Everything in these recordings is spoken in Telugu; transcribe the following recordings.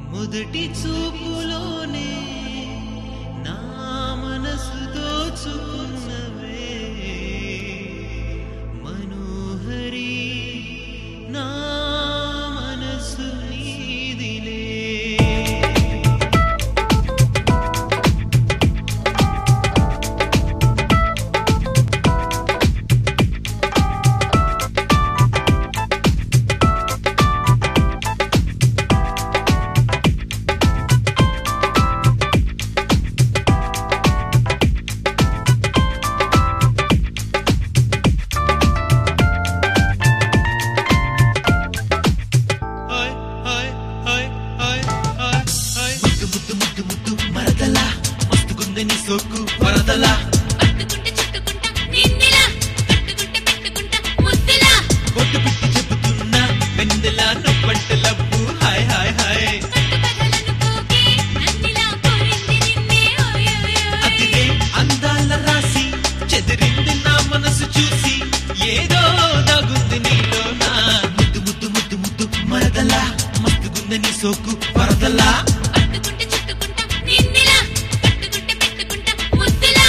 మొదటి చూపులోనే నా మనసు దోచుకున్నవే మనోహరి నా మనసు నీదిలే హాయ్ హాయ్ హాయ్ హాయ్ హాయ్ హాయ్ ముద్దు ముద్దు ముద్దు ముద్దు మరదలా మస్తుగుంది నీ సోకు వరదలా పట్టుకుంటే చుట్టుకుంటా నిన్నెలా కట్టుకుంటే పెట్టుకుంటా ముద్దులా కొట్టు పిట్టి చెబుతున్నా వెన్నెలా నువ్వంటే లవ్వు హాయ్ హాయ్ హాయ్ పట్టుపగలను పోగి నన్నిలా కోరింది నిన్నే ఓయోయో అదిరే అందాల రాసి చెదిరింది నా మనసు చూసి ఏదో దాగుంది నీలో నా ముద్దు ముద్దు ముద్దు ముద్దు మరదలా మస్తుగుంది నీ సోకు వరదలా పట్టుకుంటే చుట్టుకుంటా నిన్నెలా కట్టుకుంటే పెట్టుకుంటా ముద్దులా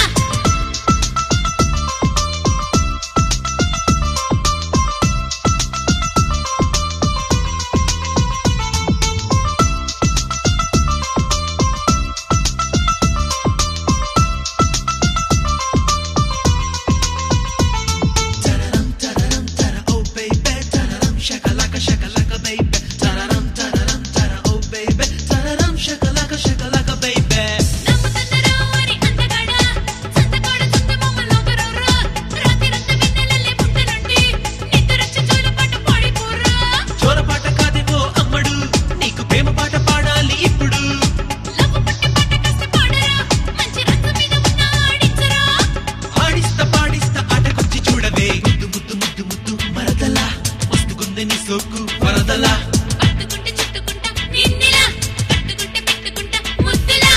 Tararam, tararam, tara, oh baby. Tararam, shakalaka, shakalaka, baby. Tararam, tararam, tara, oh baby. Tararam, shakalaka, shakalaka, baby. నమ్ముతున్నారా అని అందగాడా సంతకోడ చుట్ట మమ్మల్ని ఒకరోరా రాత్రిరంతా వెన్నెలల్లే పుట్టనుండి నిద్రొచ్చి చూలపాట పాడిపోరా చోరపాట కాదేవో అమ్మడు నీకు ప్రేమ పాట పాడాలి ఇప్పుడు లవ్ పుట్టి పాట కాస్త పాడరా మంచి రంగు మీద ఉన్న ఆడించరా ఆడిస్తా పాడిస్తా ఆటకొచ్చి చూడవే ముద్దు ముద్దు ముద్దు ముద్దు మరదలా మస్తుగుంది నీ సోకు వరదలా పట్టుకుంటే చుట్టుకుంటా నిన్నెలా కట్టుకుంటే పెట్టుకుంటా ముద్దులా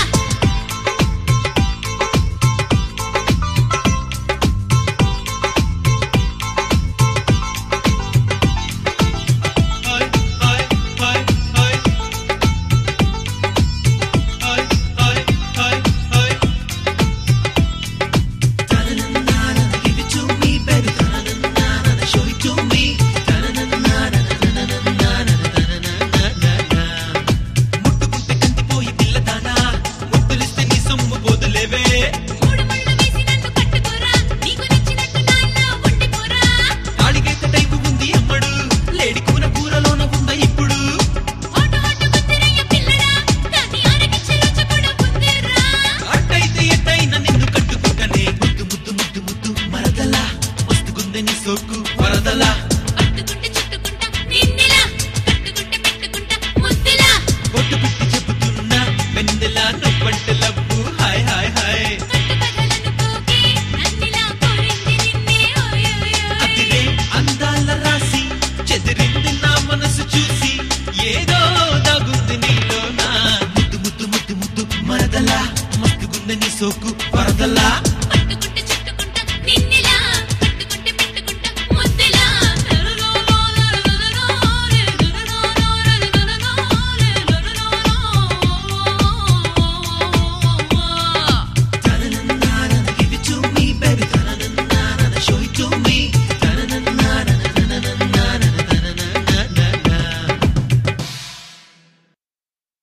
హాయ్ హాయ్ హాయ్ హాయ్ హాయ్ హాయ్ హాయ్ హాయ్ Ta-na-na-na-na, give it to me, baby. Ta-na-na-na-na, show it to me. Ta-na-na-na-na-na-na-na-na-na-na-na-na. ముట్టుకుంటే కందిపోయి పిల్లదానా ముద్దులిస్తే నీ సొమ్ము పోదులేవే మూడు ముళ్ళు వేసి నన్ను కట్టుకోరా నీకు నచ్చినట్టు నాన్న ఉండిపోరా తాళిగైతే టైపు ఉంది అమ్మడు లేడి కూర కూరలోన ఉందా ఇప్పుడు ఆట ఆట గుర్తిరయ్య పిల్లడా దాన్ని ఆరగించే రోజు కూడా ఉందిరా అట్టయితే ఎట్టయినా నిన్ను కట్టుకుంటనే ముద్దు ముద్దు ముద్దు ముద్దు మరదలా మస్తుగుంది నీ సోకు వరదలా పట్టుకుంటే చుట్టుకుంటా నిన్నెలా కట్టుకుంటే పెట్టుకుంటా ముద్దులా కొట్టు పిట్టి చెబుతున్నా వెన్నెలా నువ్వంటే లవ్వు హాయ్ హాయ్ హాయ్ పట్టుపగలను పోగి నన్నిలా కోరింది నిన్నే ఓయోయో అదిరే అందాల రాసి చెదిరింది నా మనసు చూసి ఏదో దాగుంది నీలో నా ముద్దు ముద్దు ముద్దు ముద్దు మరదలా మస్తుగుంది నీ సోకు